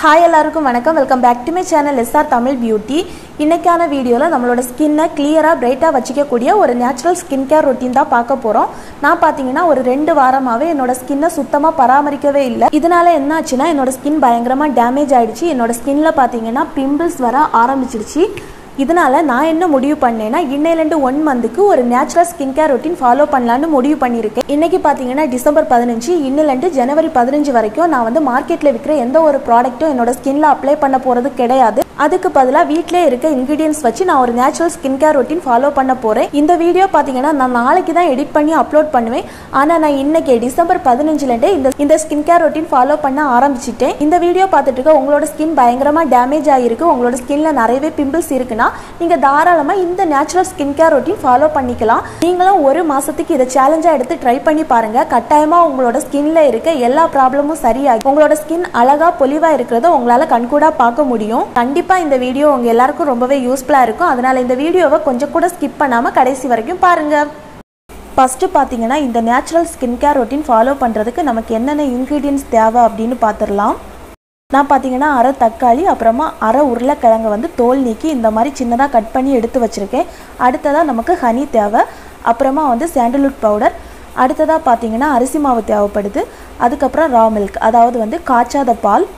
hi எல்லாருக்கும் வணக்கம் welcome back to my channel SR Tamil beauty இன்னைக்கான வீடியோவில் நம்மளோட ஸ்கின்னை கிளியராக பிரைட்டாக வச்சிக்கக்கூடிய ஒரு நேச்சுரல் ஸ்கின் கேர் ரொட்டீன் தான் பார்க்க போகிறோம் நான் பார்த்தீங்கன்னா ஒரு ரெண்டு வாரமாகவே என்னோட ஸ்கின்னை சுத்தமாக பராமரிக்கவே இல்லை இதனால என்ன ஆச்சுன்னா என்னோட ஸ்கின் பயங்கரமாக டேமேஜ் ஆயிடுச்சு என்னோட ஸ்கின்ல பார்த்தீங்கன்னா பிம்பிள்ஸ் வர ஆரம்பிச்சிருச்சு இதனால நான் என்ன முடிவு பண்ணேன்னா இன்னையிலேருந்து ஒன் மந்த்துக்கு ஒரு natural skin care routine follow பண்ணலான்னு முடிவு பண்ணியிருக்கேன் இன்னைக்கு பார்த்தீங்கன்னா டிசம்பர் பதினஞ்சு இன்னிலேருந்து ஜனவரி பதினஞ்சு வரைக்கும் நான் வந்து மார்க்கெட்டில் விற்கிற எந்த ஒரு ப்ராடக்ட்டும் என்னோட ஸ்கின்ல அப்ளை பண்ண போகிறது கிடையாது அதுக்கு பதிலாக வீட்டிலே இருக்க இன்க்ரீடியன்ஸ் வச்சு நான் ஒரு natural skin care routine follow பண்ண போகிறேன் இந்த வீடியோ பார்த்தீங்கன்னா நான் நாளைக்கு தான் எடிட் பண்ணி அப்லோட் பண்ணுவேன் ஆனால் நான் இன்னைக்கு டிசம்பர் பதினஞ்சுலேருந்தே இந்த இந்த ஸ்கின் கேர் ரொட்டீன் ஃபாலோ பண்ண ஆரம்பிச்சிட்டேன் இந்த வீடியோ பார்த்துட்டு இருக்க உங்களோட ஸ்கின் பயங்கரமாக டேமேஜ் ஆகிருக்கு உங்களோட ஸ்கின்ல நிறையவே பிம்பிள்ஸ் இருக்குன்னா நீங்கள் தாராளமாக இந்த natural skin care routine follow பண்ணிக்கலாம் நீங்களும் ஒரு மாதத்துக்கு இதை சேலஞ்சாக எடுத்து ட்ரை பண்ணி பாருங்கள் கட்டாயமாக உங்களோட ஸ்கின்ல இருக்க எல்லா ப்ராப்ளமும் சரியாகும் உங்களோட ஸ்கின் அழகாக பொலிவாக இருக்கிறத உங்களால் கண்கூடாக பார்க்க முடியும் கண்டிப்பாக இந்த வீடியோ உங்கள் எல்லாருக்கும் ரொம்பவே யூஸ்ஃபுல்லாக இருக்கும் அதனால் இந்த வீடியோவை கொஞ்சம் கூட ஸ்கிப் பண்ணாமல் கடைசி வரைக்கும் பாருங்கள் ஃபஸ்ட்டு பார்த்தீங்கன்னா இந்த natural skin care routine follow பண்ணுறதுக்கு நமக்கு என்னென்ன இன்க்ரீடியன்ஸ் தேவை அப்படின்னு பார்த்துடலாம் நான் பார்த்தீங்கன்னா அரை தக்காளி அப்புறமா அரை உருளைக்கிழங்கு வந்து தோல் நீக்கி இந்த மாதிரி சின்னதாக கட் பண்ணி எடுத்து வச்சுருக்கேன் அடுத்ததாக நமக்கு ஹனி தேவை அப்புறமா வந்து சாண்டல்வுட் பவுடர் அடுத்ததாக பார்த்தீங்கன்னா அரிசி மாவு தேவைப்படுது அதுக்கப்புறம் ரா மில்க் அதாவது வந்து காய்ச்சாத பால்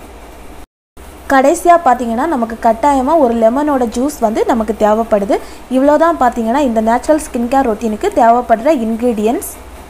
கடைசியாக பார்த்தீங்கன்னா நமக்கு கட்டாயமாக ஒரு லெமனோட ஜூஸ் வந்து நமக்கு தேவைப்படுது இவ்வளோ தான் பார்த்தீங்கன்னா இந்த நேச்சுரல் ஸ்கின் கேர் ரொட்டீனுக்கு தேவைப்படுற இன்க்ரீடியன்ஸ்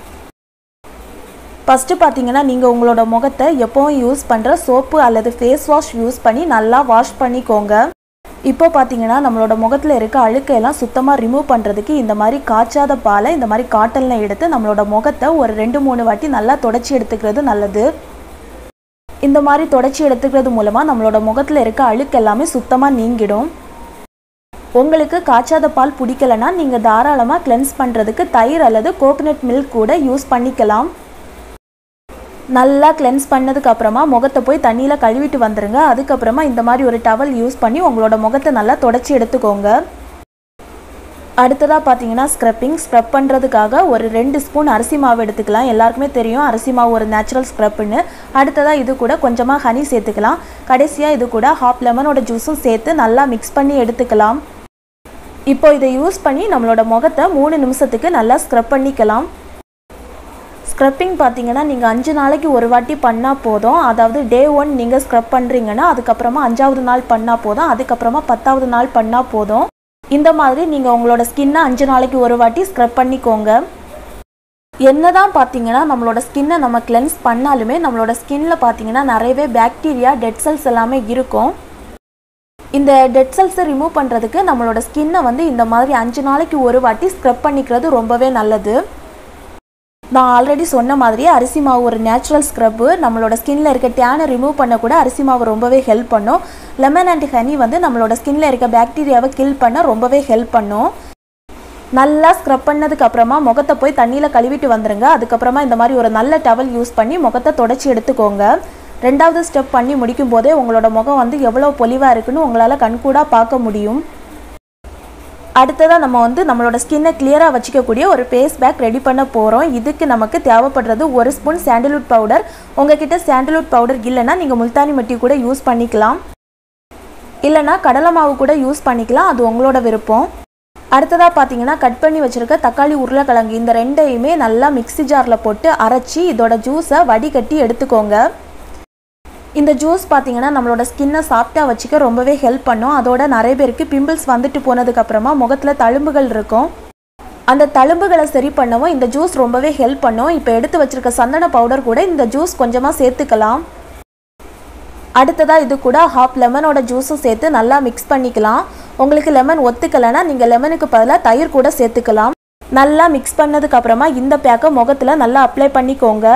ஃபஸ்ட்டு பார்த்தீங்கன்னா நீங்கள் உங்களோட முகத்தை எப்போவும் யூஸ் பண்ணுற சோப்பு அல்லது ஃபேஸ் வாஷ் யூஸ் பண்ணி நல்லா வாஷ் பண்ணிக்கோங்க இப்போ பார்த்தீங்கன்னா நம்மளோட முகத்தில் இருக்க அழுக்கையெல்லாம் சுத்தமாக ரிமூவ் பண்ணுறதுக்கு இந்த மாதிரி காய்ச்சாத பாலை இந்த மாதிரி காட்டனில் எடுத்து நம்மளோட முகத்தை ஒரு ரெண்டு மூணு வாட்டி நல்லா தொடச்சி எடுத்துக்கிறது நல்லது இந்த மாதிரி தொடச்சி எடுத்துக்கிறது மூலமாக நம்மளோட முகத்தில் இருக்க அழுக்கு எல்லாமே சுத்தமாக நீங்கிடும் உங்களுக்கு காய்ச்சாத பால் பிடிக்கலனா நீங்கள் தாராளமாக கிளென்ஸ் பண்ணுறதுக்கு தயிர் அல்லது கோகனட் மில்க் கூட யூஸ் பண்ணிக்கலாம் நல்லா கிளென்ஸ் பண்ணதுக்கு அப்புறமா முகத்தை போய் தண்ணியில் கழுவிட்டு வந்துடுங்க அதுக்கப்புறமா இந்த மாதிரி ஒரு டவல் யூஸ் பண்ணி உங்களோட முகத்தை நல்லா தொடச்சி எடுத்துக்கோங்க அடுத்ததாக பார்த்தீங்கன்னா ஸ்க்ரப்பிங் ஸ்க்ரப் பண்ணுறதுக்காக ஒரு ரெண்டு ஸ்பூன் அரிசி மாவு எடுத்துக்கலாம் எல்லாருக்குமே தெரியும் அரிசி மாவு ஒரு நேச்சுரல் ஸ்க்ரப்புன்னு அடுத்ததாக இது கூட கொஞ்சமாக ஹனி சேர்த்துக்கலாம் கடைசியாக இது கூட ஹாஃப் லெமனோட ஜூஸும் சேர்த்து நல்லா மிக்ஸ் பண்ணி எடுத்துக்கலாம் இப்போ இதை யூஸ் பண்ணி நம்மளோட முகத்தை மூணு நிமிஷத்துக்கு நல்லா ஸ்க்ரப் பண்ணிக்கலாம் ஸ்க்ரப்பிங் பார்த்தீங்கன்னா நீங்கள் அஞ்சு நாளைக்கு ஒரு வாட்டி பண்ணால் போதும் அதாவது டே ஒன் நீங்கள் ஸ்க்ரப் பண்ணுறீங்கன்னா அதுக்கப்புறமா அஞ்சாவது நாள் பண்ணால் போதும் அதுக்கப்புறமா பத்தாவது நாள் பண்ணால் போதும் இந்த மாதிரி நீங்கள் உங்களோட ஸ்கின்னை அஞ்சு நாளைக்கு ஒரு வாட்டி ஸ்க்ரப் பண்ணிக்கோங்க என்னதான் பார்த்தீங்கன்னா நம்மளோட ஸ்கின்னை நம்ம கிளென்ஸ் பண்ணாலுமே நம்மளோட ஸ்கின்ல பார்த்தீங்கன்னா நிறையவே பாக்டீரியா டெட் செல்ஸ் எல்லாமே இருக்கும் இந்த டெட் செல்ஸை ரிமூவ் பண்ணுறதுக்கு நம்மளோட ஸ்கின்னை வந்து இந்த மாதிரி அஞ்சு நாளைக்கு ஒரு வாட்டி ஸ்க்ரப் பண்ணிக்கிறது ரொம்பவே நல்லது நான் ஆல்ரெடி சொன்ன மாதிரியே அரிசி மாவு ஒரு நேச்சுரல் ஸ்க்ரப்பு நம்மளோட ஸ்கின்ல இருக்க டேனை ரிமூவ் பண்ண கூட அரிசி மாவு ரொம்பவே ஹெல்ப் பண்ணும் லெமன் அண்ட் ஹனி வந்து நம்மளோட ஸ்கின்ல இருக்க பாக்டீரியாவை கில் பண்ண ரொம்பவே ஹெல்ப் பண்ணும் நல்லா ஸ்க்ரப் பண்ணதுக்கு அப்புறமா முகத்தை போய் தண்ணியில் கழுவிட்டு வந்துருங்க அதுக்கப்புறமா இந்த மாதிரி ஒரு நல்ல டவல் யூஸ் பண்ணி முகத்தை தொடச்சி எடுத்துக்கோங்க ரெண்டாவது ஸ்டெப் பண்ணி முடிக்கும் போதே உங்களோட முகம் வந்து எவ்வளோ பொலிவாக இருக்குன்னு உங்களால் கண்கூடாக பார்க்க முடியும் அடுத்ததாக நம்ம வந்து நம்மளோட ஸ்கின்னை கிளியராக வச்சுக்கக்கூடிய ஒரு ஃபேஸ் பேக் ரெடி பண்ண போகிறோம் இதுக்கு நமக்கு தேவைப்படுறது ஒரு ஸ்பூன் சாண்டல்வுட் பவுடர் உங்ககிட்ட சாண்டல்வுட் பவுடர் இல்லைன்னா நீங்கள் முல்தானி மட்டி கூட யூஸ் பண்ணிக்கலாம் இல்லைனா கடலை மாவு கூட யூஸ் பண்ணிக்கலாம் அது உங்களோட விருப்பம் அடுத்ததாக பார்த்தீங்கன்னா கட் பண்ணி வச்சுருக்க தக்காளி உருளைக்கிழங்கு இந்த ரெண்டையுமே நல்லா மிக்ஸி ஜாரில் போட்டு அரைச்சி இதோட ஜூஸை வடிகட்டி எடுத்துக்கோங்க இந்த ஜூஸ் பார்த்தீங்கன்னா நம்மளோட ஸ்கின்னை சாஃப்டாக வச்சுக்க ரொம்பவே ஹெல்ப் பண்ணும் அதோட நிறைய பேருக்கு பிம்பிள்ஸ் வந்துட்டு போனதுக்கப்புறமா முகத்தில் தழும்புகள் இருக்கும் அந்த தழும்புகளை சரி பண்ணவும் இந்த ஜூஸ் ரொம்பவே ஹெல்ப் பண்ணும் இப்போ எடுத்து வச்சிருக்க சந்தன பவுடர் கூட இந்த ஜூஸ் கொஞ்சமாக சேர்த்துக்கலாம் அடுத்ததாக இது கூட ஹாஃப் லெமனோட ஜூஸும் சேர்த்து நல்லா மிக்ஸ் பண்ணிக்கலாம் உங்களுக்கு லெமன் ஒத்துக்கலைன்னா நீங்கள் லெமனுக்கு பதிலாக தயிர் கூட சேர்த்துக்கலாம் நல்லா மிக்ஸ் பண்ணதுக்கு அப்புறமா இந்த பேக்கை முகத்தில் நல்லா அப்ளை பண்ணிக்கோங்க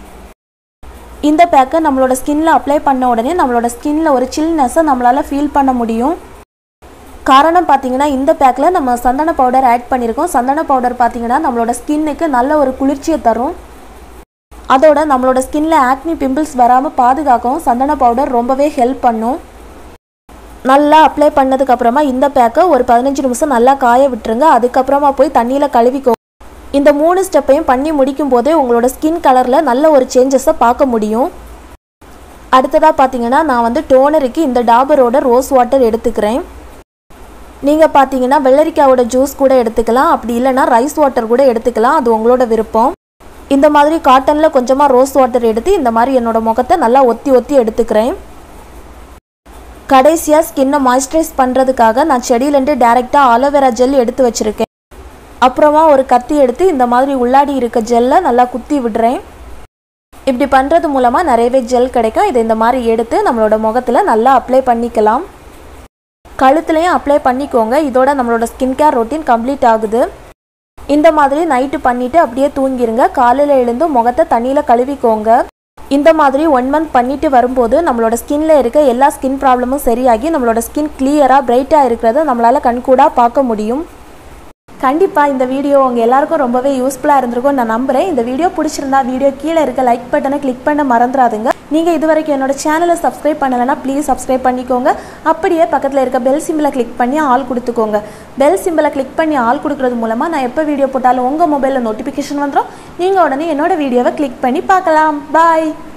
இந்த பேக்கை நம்மளோட ஸ்கின்ல அப்ளை பண்ண உடனே நம்மளோட ஸ்கின்ல ஒரு சில்னஸை நம்மளால் ஃபீல் பண்ண முடியும் காரணம் பார்த்தீங்கன்னா இந்த பேக்கில் நம்ம சந்தன பவுடர் ஆட் பண்ணியிருக்கோம் சந்தன பவுடர் பார்த்தீங்கன்னா நம்மளோட ஸ்கின்னுக்கு நல்ல ஒரு குளிர்ச்சியை தரும் அதோட நம்மளோட ஸ்கின்ல ஆக்னி பிம்பிள்ஸ் வராமல் பாதுகாக்கவும் சந்தன பவுடர் ரொம்பவே ஹெல்ப் பண்ணும் நல்லா அப்ளை பண்ணதுக்கப்புறமா இந்த பேக்கை ஒரு பதினஞ்சு நிமிஷம் நல்லா காய விட்டுருங்க அதுக்கப்புறமா போய் தண்ணியில் கழுவிக்கோ இந்த மூணு ஸ்டெப்பையும் பண்ணி முடிக்கும் போதே உங்களோட ஸ்கின் கலரில் நல்ல ஒரு சேஞ்சஸை பார்க்க முடியும் அடுத்ததாக பார்த்தீங்கன்னா நான் வந்து டோனருக்கு இந்த டாபரோட ரோஸ் வாட்டர் எடுத்துக்கிறேன் நீங்கள் பார்த்தீங்கன்னா வெள்ளரிக்காவோட ஜூஸ் கூட எடுத்துக்கலாம் அப்படி இல்லைன்னா ரைஸ் வாட்டர் கூட எடுத்துக்கலாம் அது உங்களோட விருப்பம் இந்த மாதிரி காட்டனில் கொஞ்சமாக ரோஸ் வாட்டர் எடுத்து இந்த மாதிரி என்னோட முகத்தை நல்லா ஒத்தி ஒத்தி எடுத்துக்கிறேன் கடைசியாக ஸ்கின்னை மாய்ஸ்சரைஸ் பண்ணுறதுக்காக நான் செடியிலேருந்து டேரெக்டாக ஆலோவேரா ஜெல் எடுத்து வச்சுருக்கேன் அப்புறமா ஒரு கத்தி எடுத்து இந்த மாதிரி உள்ளாடி இருக்க ஜெல்லை நல்லா குத்தி விடுறேன் இப்படி பண்ணுறது மூலமாக நிறையவே ஜெல் கிடைக்கும் இதை இந்த மாதிரி எடுத்து நம்மளோட முகத்தில் நல்லா அப்ளை பண்ணிக்கலாம் கழுத்துலையும் அப்ளை பண்ணிக்கோங்க இதோட நம்மளோட ஸ்கின் கேர் ரொட்டீன் கம்ப்ளீட் ஆகுது இந்த மாதிரி நைட்டு பண்ணிவிட்டு அப்படியே தூங்கிடுங்க காலையில் எழுந்து முகத்தை தண்ணியில் கழுவிக்கோங்க இந்த மாதிரி ஒன் மந்த் பண்ணிட்டு வரும்போது நம்மளோட ஸ்கின்ல இருக்க எல்லா ஸ்கின் ப்ராப்ளமும் சரியாகி நம்மளோட ஸ்கின் கிளியராக பிரைட்டாக இருக்கிறத நம்மளால் கண்கூடாக பார்க்க முடியும் கண்டிப்பாக இந்த வீடியோ உங்கள் எல்லாருக்கும் ரொம்பவே யூஸ்ஃபுல்லாக இருந்திருக்கும் நான் நம்புகிறேன் இந்த வீடியோ பிடிச்சிருந்தா வீடியோ கீழே இருக்க லைக் பட்டனை கிளிக் பண்ண மறந்துடாதுங்க நீங்கள் இது வரைக்கும் என்னோட சேனலை சப்ஸ்கிரைப் பண்ணலைன்னா ப்ளீஸ் சப்ஸ்கிரைப் பண்ணிக்கோங்க அப்படியே பக்கத்தில் இருக்க பெல் சிம்பிளை கிளிக் பண்ணி ஆள் கொடுத்துக்கோங்க பெல் சிம்பிளை கிளிக் பண்ணி ஆள் கொடுக்கறது மூலமாக நான் எப்போ வீடியோ போட்டாலும் உங்கள் மொபைலில் நோட்டிஃபிகேஷன் வந்துடும் நீங்கள் உடனே என்னோட வீடியோவை கிளிக் பண்ணி பார்க்கலாம் பாய்